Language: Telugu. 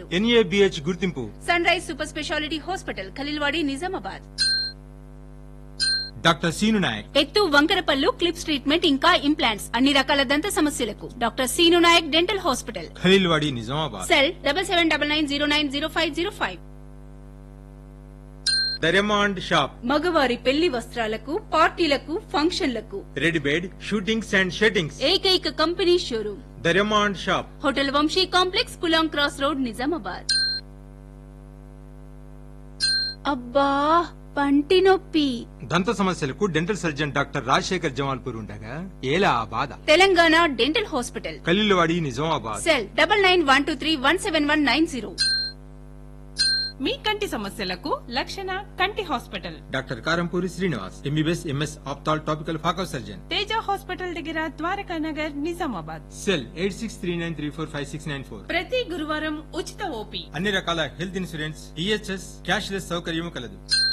సేవలు ఎన్ఏబిహెచ్ గుర్తింపు sunrise super specialty hospital Khaleelwadi Nizamabad doctor Seenu Naik ఎత్తు వంకరపల్లు క్లిప్స్ ట్రీట్మెంట్ ఇంకా ఇంప్లాంట్స్ అన్ని రకాల దంత సమస్యలకు doctor Seenu Naik dental hospital Khaleelwadi Nizamabad cell double seven double nine zero nine zero five zero five the Raymond shop మగవారి పెళ్లి వస్త్రాలకు పార్టీలకు ఫంక్షన్లకు రెడ్ బెడ్ షూటింగ్స్ అండ్ షెట్టింగ్స్ ఏకైక company showroom the Raymond shop hotel Vamshi complex కులాం క్రాస్ రోడ్ నిజామాబాద్ అబ్బా పంటి నొప్పి దంత సమస్యలకు dental surgeon doctor Rajasekhar Jamalpur ఉండగా ఏలా ఆ బాధ Telangana dental hospital Khaleelwadi Nizamabad cell double nine one two three one seven one nine zero మీ కంటి సమస్యలకు లక్షణ కంటి hospital doctor Karampuri Srinivas MBBS MS ophthal topical phaco surgeon Teja hospital దగ్గర Dwaraka Nagar Nizamabad cell eight six three nine three four five six nine four ప్రతి గురువారం ఉచిత ఓపీ అన్ని రకాల హెల్త్ ఇన్సూరెన్స్ ఈహెచ్ఎస్ క్యాష్లెస్ సౌకర్యం కలదు